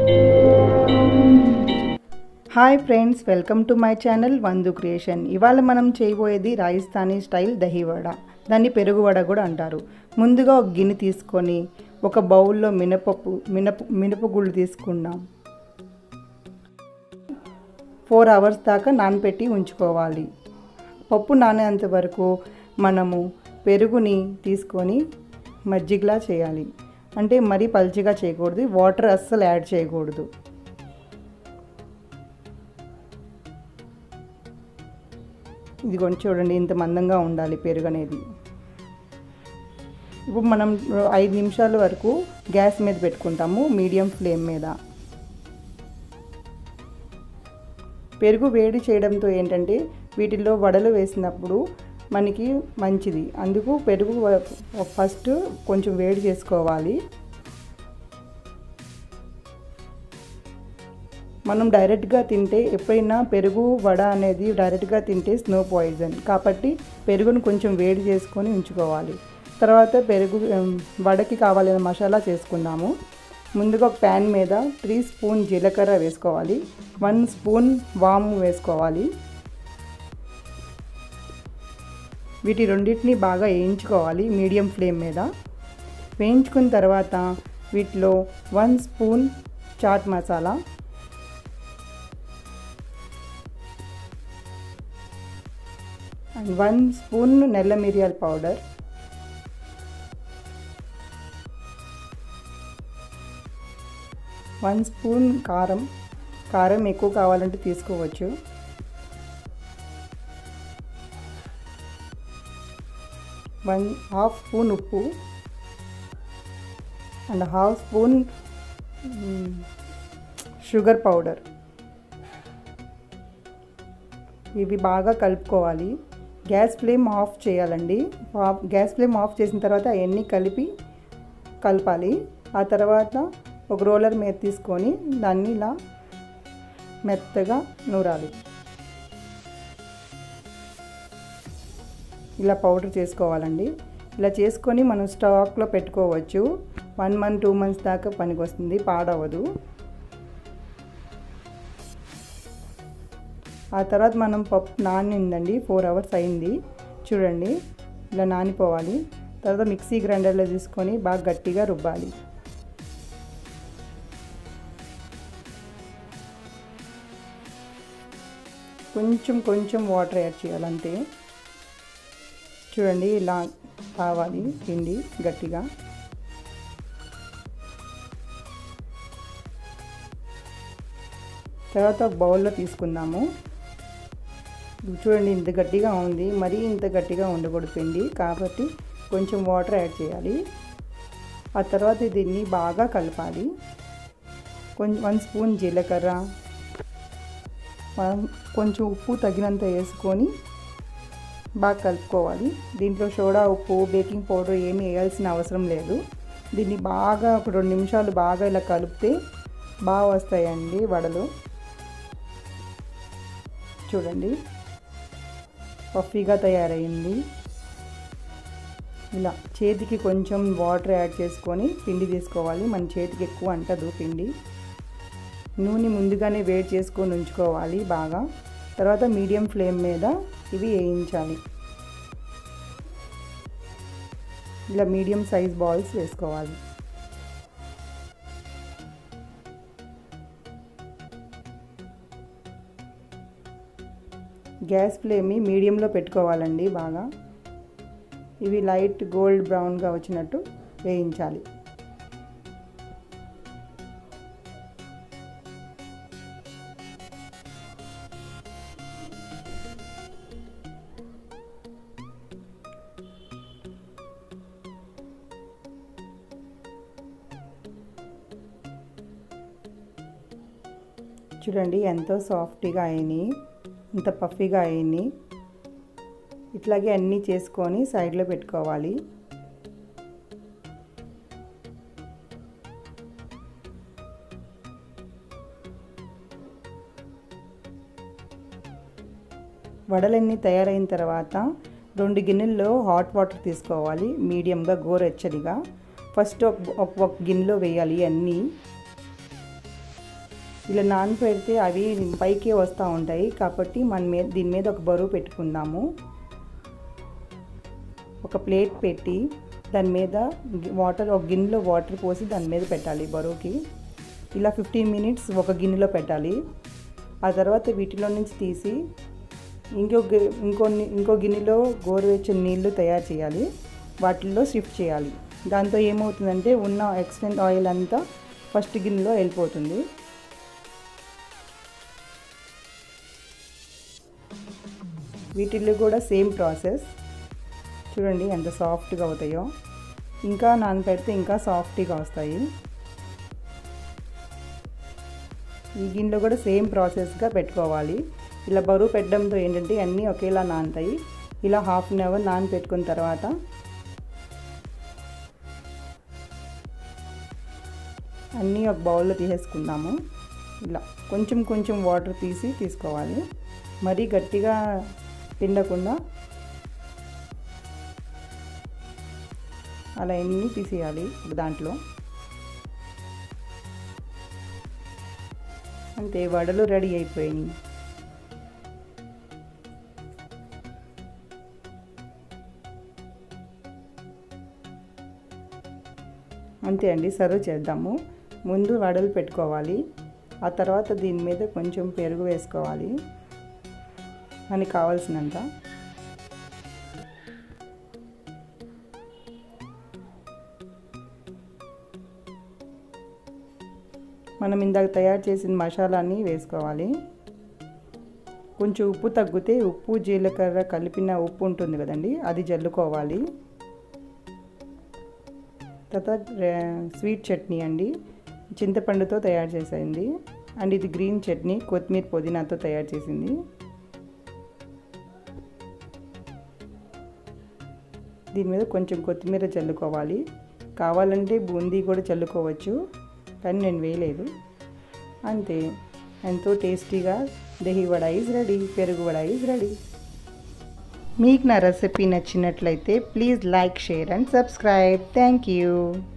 hi friends welcome to my channel వందు creation ఇవాళ మనం చేయబోయేది రాజస్థానీ స్టైల్ దహివడ దాన్ని పెరుగు వడ కూడా అంటారు ముందుగా ఒక గిన్నె తీసుకొని ఒక బౌల్లో మినపప్పు మినప మినపగుళ్ళు తీసుకుందాం ఫోర్ అవర్స్ దాకా నానబెట్టి ఉంచుకోవాలి పప్పు నానేంత వరకు మనము పెరుగుని తీసుకొని మజ్జిగలా చేయాలి అంటే మరీ పల్చిగా చేయకూడదు వాటర్ అస్సలు యాడ్ చేయకూడదు ఇది కొంచెం చూడండి ఇంత మందంగా ఉండాలి పెరుగు అనేది ఇప్పుడు మనం ఐదు నిమిషాల వరకు గ్యాస్ మీద పెట్టుకుంటాము మీడియం ఫ్లేమ్ మీద పెరుగు వేడి చేయడంతో ఏంటంటే వీటిల్లో వడలు వేసినప్పుడు మనకి మంచిది అందుకు పెరుగు ఫస్ట్ కొంచెం వేడి చేసుకోవాలి మనం డైరెక్ట్గా తింటే ఎప్పుడైనా పెరుగు వడ అనేది డైరెక్ట్గా తింటే స్నో పాయిజన్ కాబట్టి పెరుగును కొంచెం వేడి చేసుకొని ఉంచుకోవాలి తర్వాత పెరుగు వడకి కావాలని మసాలా చేసుకుందాము ముందుగా ఒక ప్యాన్ మీద త్రీ స్పూన్ జీలకర్ర వేసుకోవాలి వన్ స్పూన్ వాము వేసుకోవాలి వీటి రెండింటిని బాగా వేయించుకోవాలి మీడియం ఫ్లేమ్ మీద వేయించుకున్న తర్వాత వీటిలో one spoon chaat masala and one spoon నల్ల మిరియాల పౌడర్ వన్ స్పూన్ కారం కారం ఎక్కువ కావాలంటే తీసుకోవచ్చు వన్ హాఫ్ స్పూన్ ఉప్పు and half spoon sugar powder ఇవి బాగా కలుపుకోవాలి గ్యాస్ ఫ్లేమ్ ఆఫ్ చేయాలండి గ్యాస్ ఫ్లేమ్ ఆఫ్ చేసిన తర్వాత అవన్నీ కలిపి కలపాలి ఆ తర్వాత ఒక రోలర్ మీద తీసుకొని దాన్ని ఇలా మెత్తగా నూరాలి ఇలా పౌడర్ చేసుకోవాలండి ఇలా చేసుకొని మనం స్టాక్లో పెట్టుకోవచ్చు వన్ మంత్ టూ మంత్స్ దాకా పనికి వస్తుంది పాడవదు ఆ తర్వాత మనం పప్పు నానిందండి ఫోర్ అవర్స్ అయింది చూడండి ఇలా నానిపోవాలి తర్వాత మిక్సీ గ్రైండర్లో తీసుకొని బాగా గట్టిగా రుబ్బాలి కొంచెం కొంచెం వాటర్ యాడ్ చేయాలంతే చూడండి ఇలా కావాలి పిండి గట్టిగా తర్వాత బౌల్లో తీసుకుందాము చూడండి ఇంత గట్టిగా ఉంది మరీ ఇంత గట్టిగా ఉండకూడదు పిండి కాబట్టి కొంచెం వాటర్ యాడ్ చేయాలి ఆ తర్వాత దీన్ని బాగా కలపాలి కొంచెం వన్ స్పూన్ జీలకర్ర కొంచెం ఉప్పు తగినంత వేసుకొని బాగా కలుపుకోవాలి దీంట్లో సోడా ఉప్పు బేకింగ్ పౌడర్ ఏమీ వేయాల్సిన అవసరం లేదు దీన్ని బాగా ఒక రెండు నిమిషాలు బాగా ఇలా కలిపితే బాగా వస్తాయండి వడలు చూడండి పఫీగా తయారైంది ఇలా చేతికి కొంచెం వాటర్ యాడ్ చేసుకొని పిండి తీసుకోవాలి మన చేతికి ఎక్కువ అంటదు పిండి నూనె ముందుగానే వేడి చేసుకొని ఉంచుకోవాలి బాగా తర్వాత మీడియం ఫ్లేమ్ మీద ఇవి వేయించాలి ఇలా మీడియం సైజ్ బాల్స్ వేసుకోవాలి గ్యాస్ ఫ్లేమ్ని మీడియంలో పెట్టుకోవాలండి బాగా ఇవి లైట్ గోల్డ్ బ్రౌన్గా వచ్చినట్టు వేయించాలి చూడండి ఎంతో సాఫ్ట్గా అయినాయి ఇంత పఫీగా అయినాయి ఇట్లాగే అన్నీ చేసుకొని సైడ్లో పెట్టుకోవాలి వడలన్నీ తయారైన తర్వాత రెండు గిన్నెల్లో హాట్ వాటర్ తీసుకోవాలి మీడియంగా గోరెచ్చడిగా ఫస్ట్ ఒక ఒక గిన్నెలో వేయాలి అన్నీ ఇలా నానపెడితే అవి పైకే వస్తూ ఉంటాయి కాబట్టి మన మీద దీని మీద ఒక బరువు పెట్టుకుందాము ఒక ప్లేట్ పెట్టి దాని మీద వాటర్ ఒక గిన్నెలో వాటర్ పోసి దాని మీద పెట్టాలి బరువుకి ఇలా ఫిఫ్టీన్ మినిట్స్ ఒక గిన్నెలో పెట్టాలి ఆ తర్వాత వీటిలో నుంచి తీసి ఇంకో ఇంకో ఇంకో గిన్నెలో గోరువెచ్చని నీళ్లు తయారు చేయాలి వాటిల్లో షిఫ్ట్ చేయాలి దాంతో ఏమవుతుందంటే ఉన్న ఎక్స్టెంట్ ఆయిల్ అంతా ఫస్ట్ గిన్నెలో వెళ్ళిపోతుంది వీటిల్లో కూడా సేమ్ ప్రాసెస్ చూడండి ఎంత సాఫ్ట్గా అవుతాయో ఇంకా నానపెడితే ఇంకా సాఫ్ట్గా వస్తాయి ఈ గిన్నెలో కూడా సేమ్ ప్రాసెస్గా పెట్టుకోవాలి ఇలా బరువు పెట్టడంతో ఏంటంటే అన్నీ ఒకేలా నానుతాయి ఇలా హాఫ్ అన్ అవర్ నానపెట్టుకున్న తర్వాత అన్నీ ఒక బౌల్లో తీసేసుకుందాము ఇలా కొంచెం కొంచెం వాటర్ తీసి తీసుకోవాలి మరీ గట్టిగా పిండకుండా అలా ఎన్ని తీసేయాలి ఒక దాంట్లో అంతే వడలు రెడీ అయిపోయినాయి అంతే అండి సర్వ్ చేద్దాము ముందు వడలు పెట్టుకోవాలి ఆ తర్వాత దీని మీద కొంచెం పెరుగు వేసుకోవాలి మనకి కావాల్సినంత మనం ఇందాక తయారు చేసిన మసాలాన్ని వేసుకోవాలి కొంచెం ఉప్పు తగ్గితే ఉప్పు జీలకర్ర కలిపిన ఉప్పు ఉంటుంది కదండి అది జల్లుకోవాలి తర్వాత స్వీట్ చట్నీ అండి చింతపండుతో తయారు చేసింది అండ్ ఇది గ్రీన్ చట్నీ కొత్తిమీర పుదీనాతో తయారు చేసింది దీని మీద కొంచెం కొత్తిమీర చల్లుకోవాలి కావాలంటే బూందీ కూడా చల్లుకోవచ్చు కానీ నేను వేయలేదు అంతే ఎంతో టేస్టీగా దహి వడ ఈజ్ రెడీ పెరుగు వడ ఈజ్ రెడీ మీకు నా రెసిపీ నచ్చినట్లయితే please like share and subscribe thank you